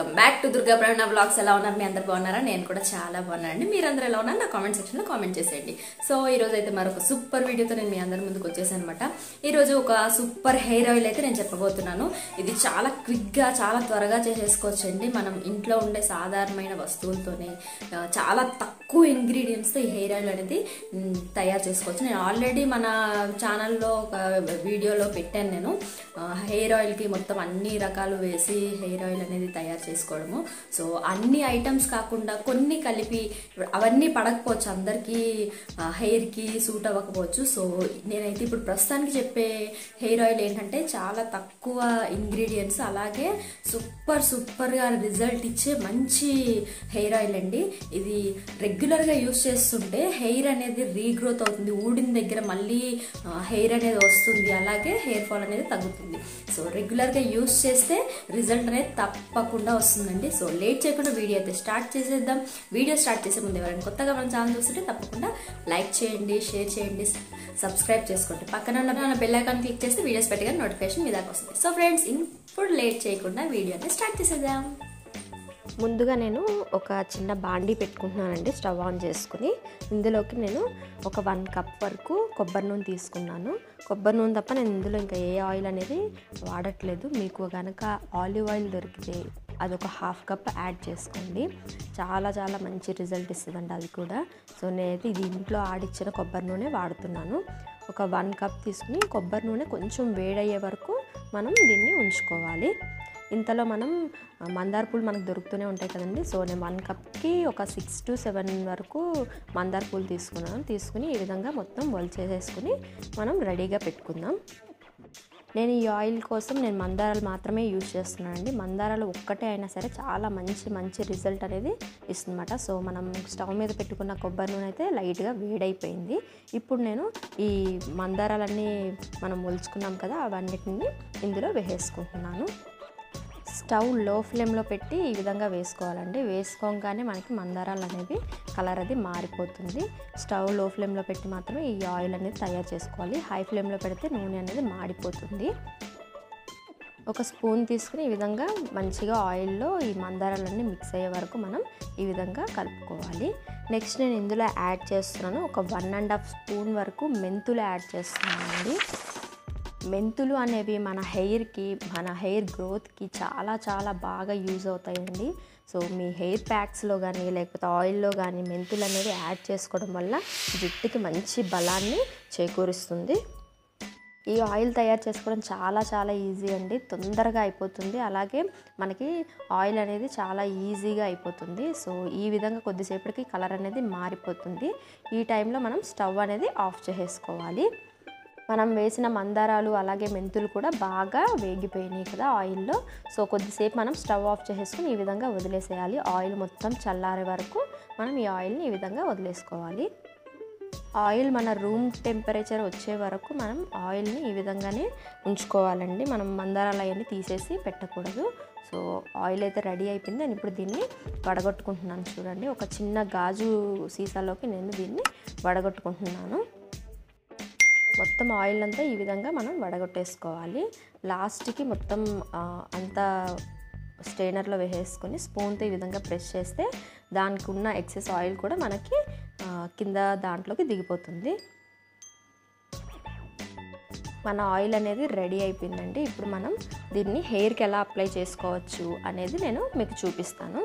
welcome back to Durga Praveena blogs ఎలా ఉన్నారు మీ అందరు బాగున్నారా నేను కూడా చాలా బాగున్నానండి మీరందరూ ఎలా ఉన్నారు నా కామెంట్ సెక్షన్లో కామెంట్ చేసేయండి సో ఈ రోజు అయితే మరొక సూపర్ వీడియోతో నేను మీ అందరి ముందుకు వచ్చేసాను అనమాట ఈ రోజు ఒక సూపర్ హెయిర్ ఆయిల్ అయితే నేను చెప్పబోతున్నాను ఇది చాలా క్విక్గా చాలా త్వరగా చేసేసుకోవచ్చండి మనం ఇంట్లో ఉండే సాధారణమైన వస్తువులతోనే ఆ, చాలా తక్కువ ఇంగ్రీడియంట్స్తో ఈ హెయిర్ ఆయిల్ అనేది మ్, తయారు చేసుకోవచ్చు నేను ఆల్రెడీ మన ఛానల్లో ఒక వీడియోలో పెట్టాను నేను ఆ, హెయిర్ ఆయిల్కి మొత్తం అన్ని రకాలు వేసి హెయిర్ ఆయిల్ అనేది తయారు చేసుకోవడము సో అన్ని ఐటమ్స్ కాకుండా కొన్ని కలిపి ఇప్పుడు అవన్నీ పడకపోవచ్చు అందరికీ ఆ, హెయిర్కి సూట్ అవ్వకపోవచ్చు సో నేనైతే ఇప్పుడు ప్రస్తుతానికి చెప్పే హెయిర్ ఆయిల్ ఏంటంటే చాలా తక్కువ ఇంగ్రీడియంట్స్ అలాగే సూపర్ సూపర్గా రిజల్ట్ ఇచ్చే మంచి హెయిర్ ఆయిల్ అండి ఇది రెగ్యులర్గా యూస్ చేస్తుంటే హెయిర్ అనేది రీగ్రోత్ అవుతుంది ఊడిన దగ్గర మళ్ళీ హెయిర్ అనేది వస్తుంది అలాగే హెయిర్ ఫాల్ అనేది తగ్గుతుంది సో రెగ్యులర్గా యూస్ చేస్తే రిజల్ట్ అనేది తప్పకుండా వస్తుందండి సో లేట్ చేయకుండా వీడియో అయితే స్టార్ట్ చేసేద్దాం వీడియో స్టార్ట్ చేసే ముందు ఎవరైనా కొత్తగా మన ఛానల్ చూస్తుంటే తప్పకుండా లైక్ చేయండి షేర్ చేయండి సబ్స్క్రైబ్ చేసుకోండి పక్కన ఉన్న బెల్ ఐకాన్ క్లిక్ చేస్తే వీడియోస్ పెట్టగానే నోటిఫికేషన్ మీ దాకా వస్తుంది సో ఫ్రెండ్స్ ఇప్పుడు లేట్ చేయకుండా వీడియోని స్టార్ట్ చేసేద్దాం ముందుగా నేను ఒక చిన్న బాండీ పెట్టుకుంటున్నానండి స్టవ్ ఆన్ చేసుకుని ఇందులోకి నేను ఒక వన్ కప్ వరకు కొబ్బరి నూనె తీసుకున్నాను కొబ్బరి నూనె తప్ప నేను ఇందులో ఇంకా ఏ ఆయిల్ అనేది వాడట్లేదు మీకు కనుక ఆలివ్ ఆయిల్ దొరికితే అదొక హాఫ్ కప్ యాడ్ చేసుకోండి చాలా చాలా మంచి రిజల్ట్ ఇస్తుందండి అది కూడా సో నేనైతే ఇది ఇంట్లో ఆడిచ్చిన కొబ్బరి నూనె వాడుతున్నాను ఒక వన్ కప్ తీసుకుని కొబ్బరి నూనె కొంచెం వేడయ్యే వరకు మనం దీన్ని ఉంచుకోవాలి ఇంతలో మనం ఆ, మందార పూలు మనకు దొరుకుతూనే ఉంటాయి కదండి సో నేను వన్ కప్కి ఒక సిక్స్ టు సెవెన్ వరకు మందార పూలు తీసుకున్నాను తీసుకుని ఈ విధంగా మొత్తం చేసేసుకుని మనం రెడీగా పెట్టుకుందాం నేను ఈ ఆయిల్ కోసం నేను మందారాలు మాత్రమే యూజ్ చేస్తున్నానండి మందారాలు ఒక్కటే అయినా సరే చాలా మంచి మంచి రిజల్ట్ అనేది ఇస్తుందన్నమాట సో మనం స్టవ్ మీద పెట్టుకున్న కొబ్బరి నూనె అయితే లైట్గా వేడైపోయింది ఇప్పుడు నేను ఈ మందారాలన్నీ మనం ఒలుచుకున్నాం కదా అవన్నిటిని ఇందులో వేసేసుకుంటున్నాను స్టవ్ లో ఫ్లేమ్లో పెట్టి ఈ విధంగా వేసుకోవాలండి వేసుకోగానే మనకి మందారాలు అనేది కలర్ అది మారిపోతుంది స్టవ్ లో ఫ్లేమ్లో పెట్టి మాత్రమే ఈ ఆయిల్ అనేది తయారు చేసుకోవాలి హై ఫ్లేమ్లో పెడితే నూనె అనేది మాడిపోతుంది ఒక స్పూన్ తీసుకుని ఈ విధంగా మంచిగా ఆయిల్లో ఈ మందారాలన్నీ మిక్స్ అయ్యే వరకు మనం ఈ విధంగా కలుపుకోవాలి నెక్స్ట్ నేను ఇందులో యాడ్ చేస్తున్నాను ఒక వన్ అండ్ హాఫ్ స్పూన్ వరకు మెంతులు యాడ్ చేస్తున్నానండి మెంతులు అనేవి మన హెయిర్కి మన హెయిర్ గ్రోత్కి చాలా చాలా బాగా యూజ్ అవుతాయండి సో మీ హెయిర్ ప్యాక్స్లో కానీ లేకపోతే ఆయిల్లో కానీ మెంతులు అనేది యాడ్ చేసుకోవడం వల్ల జుట్టుకి మంచి బలాన్ని చేకూరుస్తుంది ఈ ఆయిల్ తయారు చేసుకోవడం చాలా చాలా ఈజీ అండి తొందరగా అయిపోతుంది అలాగే మనకి ఆయిల్ అనేది చాలా ఈజీగా అయిపోతుంది సో ఈ విధంగా కొద్దిసేపటికి కలర్ అనేది మారిపోతుంది ఈ టైంలో మనం స్టవ్ అనేది ఆఫ్ చేసేసుకోవాలి మనం వేసిన మందారాలు అలాగే మెంతులు కూడా బాగా వేగిపోయినాయి కదా ఆయిల్లో సో కొద్దిసేపు మనం స్టవ్ ఆఫ్ చేసేసుకుని ఈ విధంగా వదిలేసేయాలి ఆయిల్ మొత్తం చల్లారే వరకు మనం ఈ ఆయిల్ని ఈ విధంగా వదిలేసుకోవాలి ఆయిల్ మన రూమ్ టెంపరేచర్ వచ్చే వరకు మనం ఆయిల్ని ఈ విధంగానే ఉంచుకోవాలండి మనం మందారాలు అవన్నీ తీసేసి పెట్టకూడదు సో ఆయిల్ అయితే రెడీ అయిపోయింది నేను ఇప్పుడు దీన్ని వడగొట్టుకుంటున్నాను చూడండి ఒక చిన్న గాజు సీసాలోకి నేను దీన్ని వడగొట్టుకుంటున్నాను మొత్తం ఆయిల్ అంతా ఈ విధంగా మనం వడగొట్టేసుకోవాలి లాస్ట్కి మొత్తం ఆ, అంతా స్ట్రైనర్లో వేసేసుకొని స్పూన్తో ఈ విధంగా ప్రెస్ చేస్తే దానికి ఉన్న ఎక్సెస్ ఆయిల్ కూడా మనకి ఆ, కింద దాంట్లోకి దిగిపోతుంది మన ఆయిల్ అనేది రెడీ అయిపోయిందండి ఇప్పుడు మనం దీన్ని హెయిర్కి ఎలా అప్లై చేసుకోవచ్చు అనేది నేను మీకు చూపిస్తాను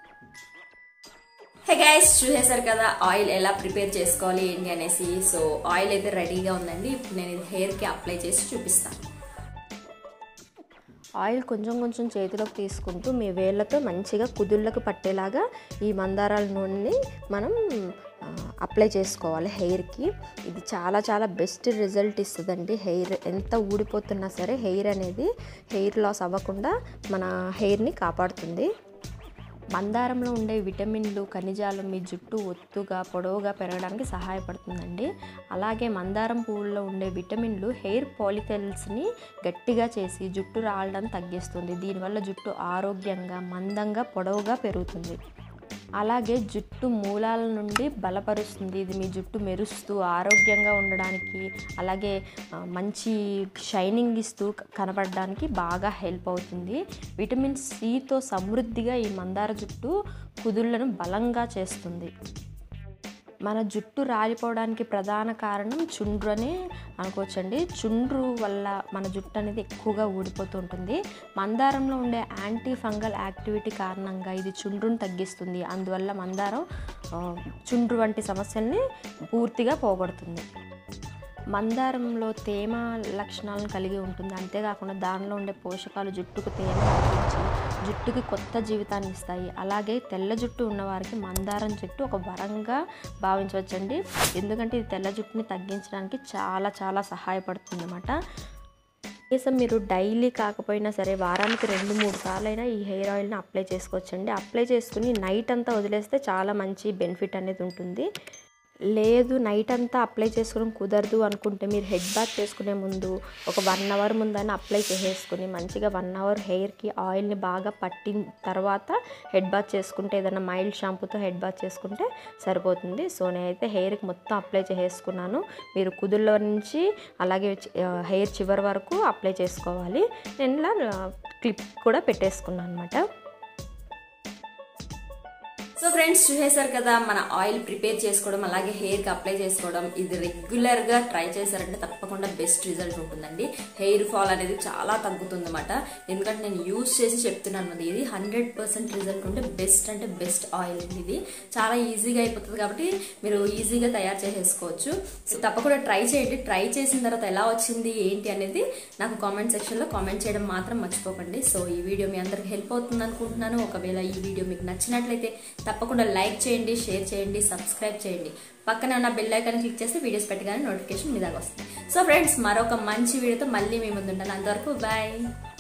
హే గైస్ చూసేశారు కదా ఆయిల్ ఎలా ప్రిపేర్ చేసుకోవాలి ఏంటి అనేసి సో ఆయిల్ అయితే రెడీగా ఉందండి ఇప్పుడు నేను ఇది హెయిర్కి అప్లై చేసి చూపిస్తాను ఆయిల్ కొంచెం కొంచెం చేతిలోకి తీసుకుంటూ మీ వేళ్ళతో మంచిగా కుదుళ్ళకు పట్టేలాగా ఈ మందారాల నూనెని మనం ఆ, అప్లై చేసుకోవాలి హెయిర్కి ఇది చాలా చాలా బెస్ట్ రిజల్ట్ ఇస్తుందండి హెయిర్ ఎంత ఊడిపోతున్నా సరే హెయిర్ అనేది హెయిర్ లాస్ అవ్వకుండా మన హెయిర్ని కాపాడుతుంది మందారంలో ఉండే విటమిన్లు ఖనిజాలు మీ జుట్టు ఒత్తుగా పొడవుగా పెరగడానికి సహాయపడుతుందండి అలాగే మందారం పువ్వుల్లో ఉండే విటమిన్లు హెయిర్ పాలిథెల్స్ని గట్టిగా చేసి జుట్టు రాలడం తగ్గిస్తుంది దీనివల్ల జుట్టు ఆరోగ్యంగా మందంగా పొడవుగా పెరుగుతుంది అలాగే జుట్టు మూలాల నుండి బలపరుస్తుంది ఇది మీ జుట్టు మెరుస్తూ ఆరోగ్యంగా ఉండడానికి అలాగే ఆ, మంచి షైనింగ్ ఇస్తూ కనపడడానికి బాగా హెల్ప్ అవుతుంది విటమిన్ సితో సమృద్ధిగా ఈ మందార జుట్టు కుదుళ్లను బలంగా చేస్తుంది మన జుట్టు రాలిపోవడానికి ప్రధాన కారణం చుండ్రు అని అనుకోవచ్చండి చుండ్రు వల్ల మన జుట్టు అనేది ఎక్కువగా ఊడిపోతూ ఉంటుంది మందారంలో ఉండే యాంటీ ఫంగల్ యాక్టివిటీ కారణంగా ఇది చుండ్రును తగ్గిస్తుంది అందువల్ల మందారం ఆ, చుండ్రు వంటి సమస్యల్ని పూర్తిగా పోగొడుతుంది మందారంలో తేమ లక్షణాలను కలిగి ఉంటుంది అంతేకాకుండా దానిలో ఉండే పోషకాలు జుట్టుకు తేమ అందించి జుట్టుకి కొత్త జీవితాన్ని ఇస్తాయి అలాగే తెల్ల జుట్టు ఉన్నవారికి మందారం చెట్టు ఒక వరంగా భావించవచ్చండి ఎందుకంటే ఇది తెల్ల జుట్టుని తగ్గించడానికి చాలా చాలా సహాయపడుతుంది అన్నమాట కనీసం మీరు డైలీ కాకపోయినా సరే వారానికి రెండు మూడు సార్లు అయినా ఈ హెయిర్ ఆయిల్ని అప్లై చేసుకోవచ్చండి అప్లై చేసుకుని నైట్ అంతా వదిలేస్తే చాలా మంచి బెనిఫిట్ అనేది ఉంటుంది లేదు నైట్ అంతా అప్లై చేసుకోవడం కుదరదు అనుకుంటే మీరు హెడ్ బాత్ చేసుకునే ముందు ఒక వన్ అవర్ ముందైనా అప్లై చేసేసుకుని మంచిగా వన్ అవర్ హెయిర్కి ఆయిల్ని బాగా పట్టిన తర్వాత హెడ్ బాత్ చేసుకుంటే ఏదైనా మైల్డ్ షాంపూతో హెడ్ బాత్ చేసుకుంటే సరిపోతుంది సో నేనైతే హెయిర్కి మొత్తం అప్లై చేసేసుకున్నాను మీరు కుదుల్లో నుంచి అలాగే హెయిర్ చివరి వరకు అప్లై చేసుకోవాలి నేను ఇలా క్లిప్ కూడా పెట్టేసుకున్నాను అనమాట సో ఫ్రెండ్స్ చూసేశారు కదా మన ఆయిల్ ప్రిపేర్ చేసుకోవడం అలాగే హెయిర్కి అప్లై చేసుకోవడం ఇది రెగ్యులర్గా ట్రై చేశారంటే తప్పకుండా బెస్ట్ రిజల్ట్ ఉంటుందండి హెయిర్ ఫాల్ అనేది చాలా తగ్గుతుంది అనమాట ఎందుకంటే నేను యూజ్ చేసి చెప్తున్నాను అది ఇది హండ్రెడ్ పర్సెంట్ రిజల్ట్ ఉంటే బెస్ట్ అంటే బెస్ట్ ఆయిల్ అండి ఇది చాలా ఈజీగా అయిపోతుంది కాబట్టి మీరు ఈజీగా తయారు చేసేసుకోవచ్చు సో తప్పకుండా ట్రై చేయండి ట్రై చేసిన తర్వాత ఎలా వచ్చింది ఏంటి అనేది నాకు కామెంట్ సెక్షన్లో కామెంట్ చేయడం మాత్రం మర్చిపోకండి సో ఈ వీడియో మీ అందరికి హెల్ప్ అవుతుంది అనుకుంటున్నాను ఒకవేళ ఈ వీడియో మీకు నచ్చినట్లయితే తప్పకుండా లైక్ చేయండి షేర్ చేయండి సబ్స్క్రైబ్ చేయండి పక్కనే ఉన్న బెల్ ఐకాన్ క్లిక్ చేస్తే వీడియోస్ పెట్టగానే నోటిఫికేషన్ మీ దాకా వస్తుంది సో ఫ్రెండ్స్ మరొక మంచి వీడియోతో మళ్ళీ మీ ముందు ఉంటాను అంతవరకు బాయ్